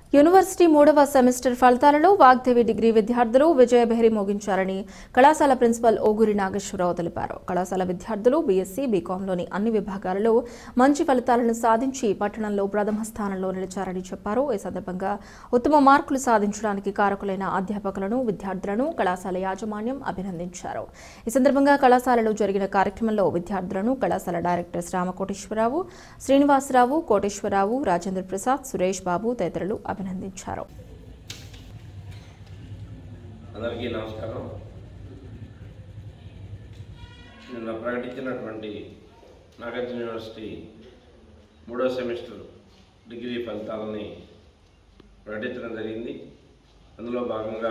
university మూడవ semester ఫలితాలలో Vagdevi degree విద్యార్థులు విజయభేరి మోగించారని కళాశాల ప్రిన్సిపల్ ఓగురి నాగేశ్వరరావు తెలిపారు కళాశాల విద్యార్థులు బీఎస్సీ బీకాంలోని అన్ని విభాగాలలో మంచి ఫలితాలను సాధించి పట్టణంలో ప్రథమ స్థానంలో నిలిచారని చెప్పారు ఈ సందర్భంగా ఉత్తమ మార్కులు సాధించడానికి కారకులైన అధ్యాపకులను విద్యార్థులను కళాశాల యాజమాన్యం అభినందించారు ఈ సందర్భంగా కళాశాలలో జరిగిన కార్యక్రమంలో విద్యార్థులను కళాశాల డైరెక్టర్ రామకోటేశ్వరరావు శ్రీనివాసరావు కోటేశ్వరరావు రాజేంద్ర ప్రసాద్ సురేష్ బాబు తదితరులు అభినందించారు అందరికీ నమస్కారం నిన్న ప్రకటించినటువంటి నాగార్జున యూనివర్సిటీ మూడో సెమిస్టర్ డిగ్రీ ఫలితాలని ప్రకటించడం జరిగింది అందులో భాగంగా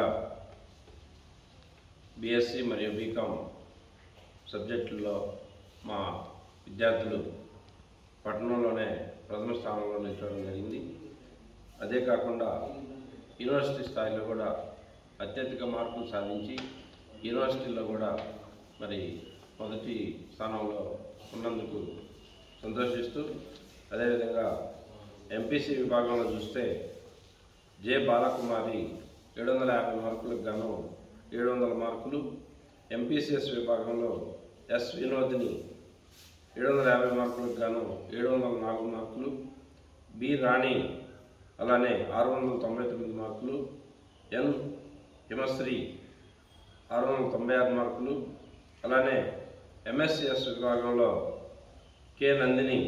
బీఎస్సీ మరియు బీకామ్ సబ్జెక్టుల్లో మా విద్యార్థులు పట్టణంలోనే ప్రథమ స్థానంలో నిలవడం జరిగింది అదే కాకుండా యూనివర్సిటీ స్థాయిలో కూడా అత్యధిక మార్కులు సాధించి యూనివర్సిటీలో కూడా మరి మొదటి స్థానంలో ఉన్నందుకు సంతోషిస్తూ అదేవిధంగా ఎంపీసీ విభాగంలో చూస్తే జె బాలకుమారి ఏడు వందల యాభై మార్కులకు గాను ఏడు వందల మార్కులు ఎంపీసీఎస్ విభాగంలో ఎస్ వినోదిని ఏడు వందల యాభై మార్కులకు గాను ఏడు వందల నాలుగు మార్కులు బి రాణి అలానే ఆరు వందల తొంభై తొమ్మిది మార్కులు ఎన్ హిమశ్రీ ఆరు వందల తొంభై ఆరు మార్కులు అలానే ఎంఎస్సిఎస్ విభాగంలో కె నందిని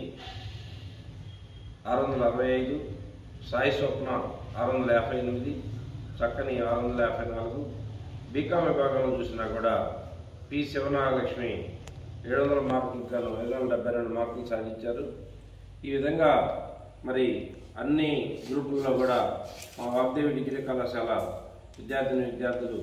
ఆరు వందల అరవై ఐదు సాయి స్వప్న ఆరు వందల యాభై ఎనిమిది చక్కని ఆరు వందల యాభై నాలుగు బీకామ్ విభాగంలో చూసినా కూడా పి శివనాగలక్ష్మి ఏడు వందల మార్కులకు గాను ఐదు వందల డెబ్బై రెండు మార్కులు సాధించారు ఈ విధంగా మరి అన్ని గ్రూపుల్లో కూడా మా వాగ్దేవి డిగ్రీ కళాశాల విద్యార్థిని విద్యార్థులు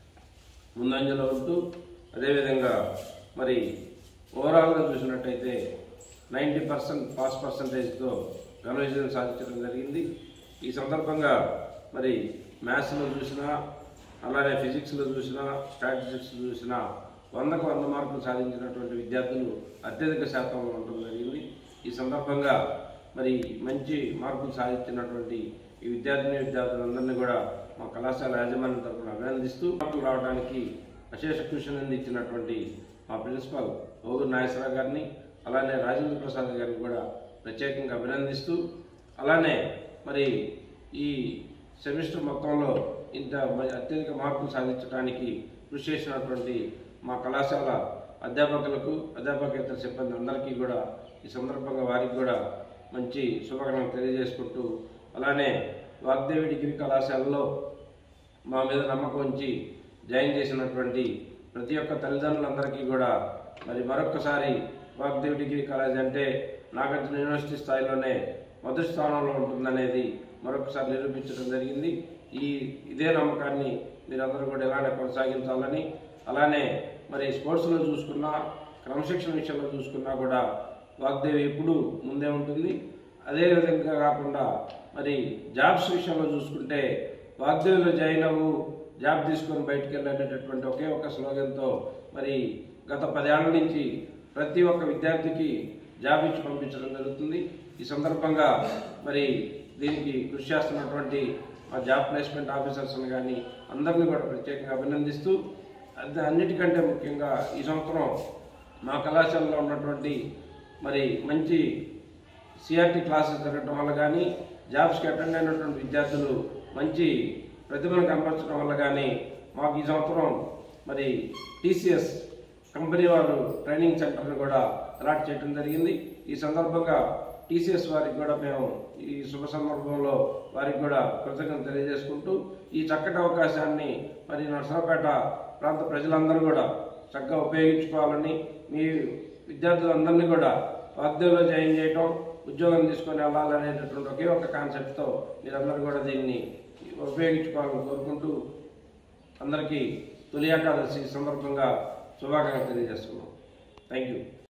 ముందంజలో ఉంటూ అదేవిధంగా మరి ఓవరాల్గా చూసినట్టయితే నైంటీ పర్సెంట్ పాస్ పర్సంటేజ్తో ఘన విజయం సాధించడం జరిగింది ఈ సందర్భంగా మరి మ్యాథ్స్లో చూసినా అలానే ఫిజిక్స్లో చూసినా స్టాటిస్టిక్స్ చూసినా వందకు వంద మార్కులు సాధించినటువంటి విద్యార్థులు అత్యధిక శాతంలో ఉండడం జరిగింది ఈ సందర్భంగా మరి మంచి మార్కులు సాధించినటువంటి ఈ విద్యార్థిని విద్యార్థులందరినీ కూడా మా కళాశాల యాజమాన్యం తరఫున అభినందిస్తూ మార్కులు రావడానికి అశేష కృషి అందించినటువంటి మా ప్రిన్సిపల్ ఓగురు నాగేశ్వరరావు గారిని అలానే రాజేంద్ర ప్రసాద్ గారిని కూడా ప్రత్యేకంగా అభినందిస్తూ అలానే మరి ఈ సెమిస్టర్ మొత్తంలో ఇంత మ- అత్యధిక మార్కులు సాధించడానికి కృషి చేసినటువంటి మా కళాశాల అధ్యాపకులకు అధ్యాపకేతర సిబ్బంది అందరికీ కూడా ఈ సందర్భంగా వారికి కూడా మంచి శుభకామనలు తెలియజేసుకుంటూ అలానే వాగ్దేవి డిగ్రీ కళాశాలలో మా మీద నమ్మకం ఉంచి జాయిన్ చేసినటువంటి ప్రతి ఒక్క తల్లిదండ్రులందరికీ కూడా మరి మరొక్కసారి వాగ్దేవి డిగ్రీ కాలేజ్ అంటే నాగార్జున యూనివర్సిటీ స్థాయిలోనే మొదటి స్థానంలో ఉంటుందనేది మరొకసారి నిరూపించడం జరిగింది ఈ ఇదే నమ్మకాన్ని మీరందరూ కూడా ఇలానే కొనసాగించాలని అలానే మరి స్పోర్ట్స్లో చూసుకున్నా క్రమశిక్షణ విషయంలో చూసుకున్నా కూడా వాగ్దేవి ఎప్పుడు ముందే ఉంటుంది అదే విధంగా కాకుండా మరి జాబ్స్ విషయంలో చూసుకుంటే వాగ్దేవిలో జాయిన్ అవ్వు జాబ్ తీసుకొని బయటికి వెళ్ళేటటువంటి ఒకే ఒక స్లోగన్తో మరి గత పదేళ్ల నుంచి ప్రతి ఒక్క విద్యార్థికి జాబ్ ఇచ్చి పంపించడం జరుగుతుంది ఈ సందర్భంగా మరి దీనికి కృషి చేస్తున్నటువంటి మా జాబ్ ప్లేస్మెంట్ ఆఫీసర్స్ని కానీ అందరినీ కూడా ప్రత్యేకంగా అభినందిస్తూ అది అన్నిటికంటే ముఖ్యంగా ఈ సంవత్సరం మా కళాశాలలో ఉన్నటువంటి మరి మంచి సిఆర్టీ క్లాసెస్ జరగడం వల్ల కానీ జాబ్స్కి అటెండ్ అయినటువంటి విద్యార్థులు మంచి ప్రతిభను కనపరచడం వల్ల కానీ మాకు ఈ సంవత్సరం మరి టీసీఎస్ కంపెనీ వారు ట్రైనింగ్ సెంటర్ని కూడా అలాట్ చేయడం జరిగింది ఈ సందర్భంగా టీసీఎస్ వారికి కూడా మేము ఈ శుభ సందర్భంలో వారికి కూడా కృతజ్ఞత తెలియజేసుకుంటూ ఈ చక్కటి అవకాశాన్ని మరి నర్సరావుపేట ప్రాంత ప్రజలందరూ కూడా చక్కగా ఉపయోగించుకోవాలని మీ విద్యార్థులందరినీ కూడా వాగ్దేవిలో జాయిన్ చేయటం ఉద్యోగం తీసుకొని వెళ్ళాలనేటటువంటి ఒకే ఒక కాన్సెప్ట్తో మీరందరూ కూడా దీన్ని ఉపయోగించుకోవాలని కోరుకుంటూ అందరికీ తొలి ఏకాదశి సందర్భంగా శుభాకాంక్షలు తెలియజేస్తున్నాం థ్యాంక్ యూ